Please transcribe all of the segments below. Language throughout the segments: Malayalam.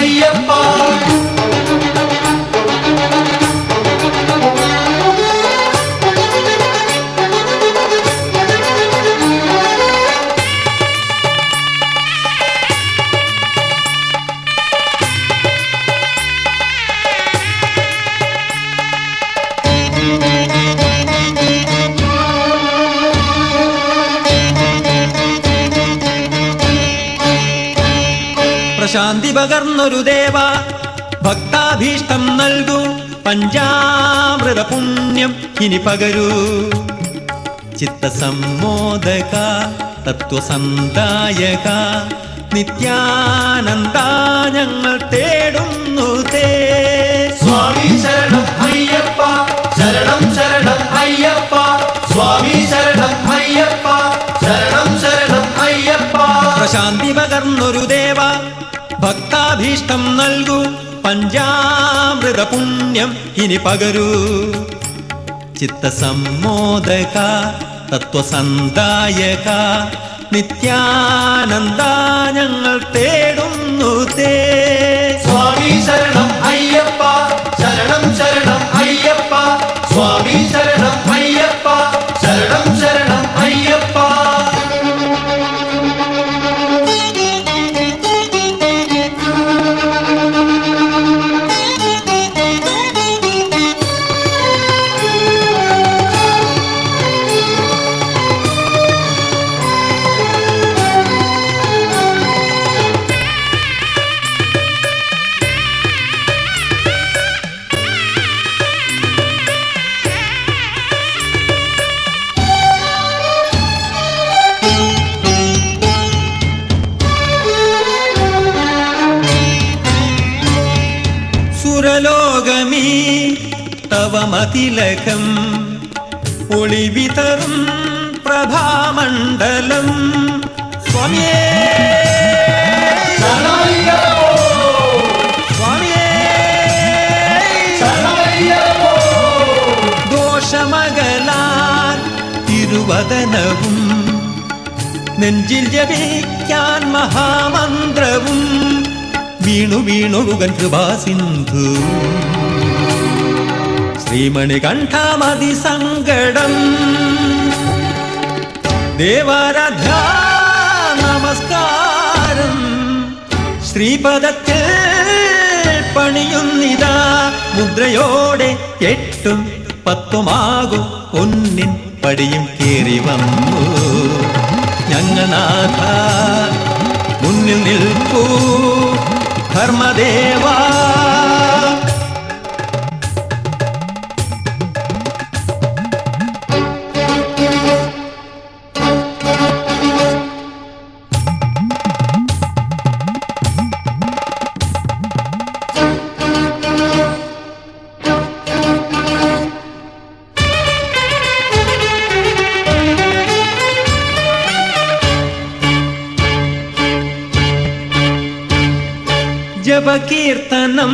അയ്യപ്പ പ്രശാന്തി പകർന്നൊരു ദേവ ഭക്താഭീഷ്ടം നൽകൂ പഞ്ചാമൃത പുണ്യം ഇനി പകരൂ ചിത്തസമ്മോദക തത്വസന്ധായക നിത്യാനന്ദ ഞങ്ങൾ തേടുന്നു തേ സ്വാമി ശരണം അയ്യപ്പ ശരണം ശരണം അയ്യപ്പ സ്വാമി ശരണം അയ്യപ്പ ശരണം ശരണം അയ്യപ്പ പ്രശാന്തി പകർന്നൊരു ദേവ ഭക്താഭീഷ്ടം നൽകൂ പഞ്ചാമൃത പുണ്യം ഇനി പകരൂ ചിത്തസമ്മോദക തത്വസന്ധായക നിത്യാനന്ദ ഞങ്ങൾ തേടുന്നു തേ സ്വാമി ശരണം അയ്യപ്പ ശരണം ശരണം അയ്യപ്പ സ്വാമി ശരണം അയ്യപ്പ ശരണം ശരണം അയ്യപ്പ സുരലോകമീ തവ മതിലകം ഒളിവിതറും പ്രഭാമണ്ഡലം സ്വാമിയേ ശരണയ്യപ്പോ സ്വാമിയേ ശരണയ്യപ്പോ ദോഷമകലാൻ തിരുവദനവും നെഞ്ചിൽ ജപിക്കാൻ മഹാമന്ത്രവും വീണു വീണൊഴുകൻ കൃപാസിന്ധു ശ്രീമണി കണ്ഠമതി സങ്കടം ദേവാരാധ്യ നമസ്കാരം ശ്രീപദത്തിൽ പണിയുന്നിതാ മുദ്രയോടെ എട്ടും പത്തുമാകും പൊന്നിൻ പടിയും കേറി വന്നു ഞങ്ങനാഥ മുന്നിൽ നിൽപ്പൂ ധർമ്മദേവാ ജപകീർത്തനം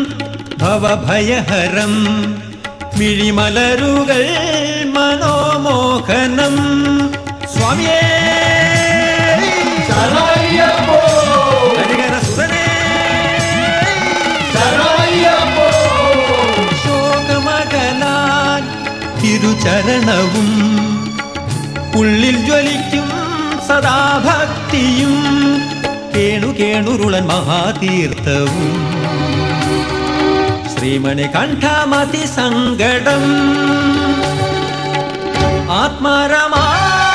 ഭവഭയഹരം മിഴിമലരുകൾ മനോമോഹനം സ്വാമിയേ ശരണയ്യപ്പോ ഹരിഹരസുതനേ ശരണയ്യപ്പോ ശോകമകലാൻ തിരുചരണവും ഉള്ളിൽ ജ്വലിക്കും സദാഭക്തിയും കേണു കേണുരുളൻ മഹാതീർത്ഥവും ശ്രീമണി കണ്ഠമതി സങ്കടം ആത്മാരമാ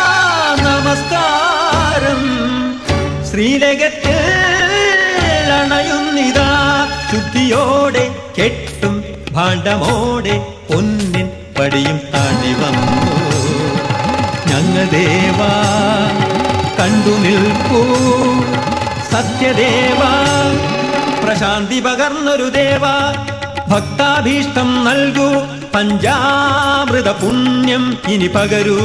നമസ്കാരം ശ്രീലകത്തിൽ അണയുന്നിതാ ശുദ്ധിയോടെ കെട്ടും ഭാണ്ഡമോടെ പൊന്നിൻ പടിയും താണ്ടി വന്നു ഞങ്ങ ദേവാ കണ്ടു നിൽക്കൂ സത്യദേവ പ്രശാന്തി പകർന്നൊരു ദേവ ഭക്താഭീഷ്ടം നൽകൂ പഞ്ചാമൃത പുണ്യം ഇനി പകരൂ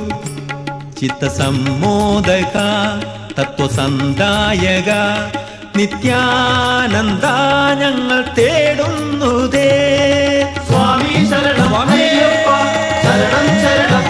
ചിത്തസമ്മോദക തത്വസന്ധായക നിത്യാനന്ദ ഞങ്ങൾ തേടുന്നു ദേ സ്വാമി ശരണം അയ്യപ്പ ശരണം ശരണം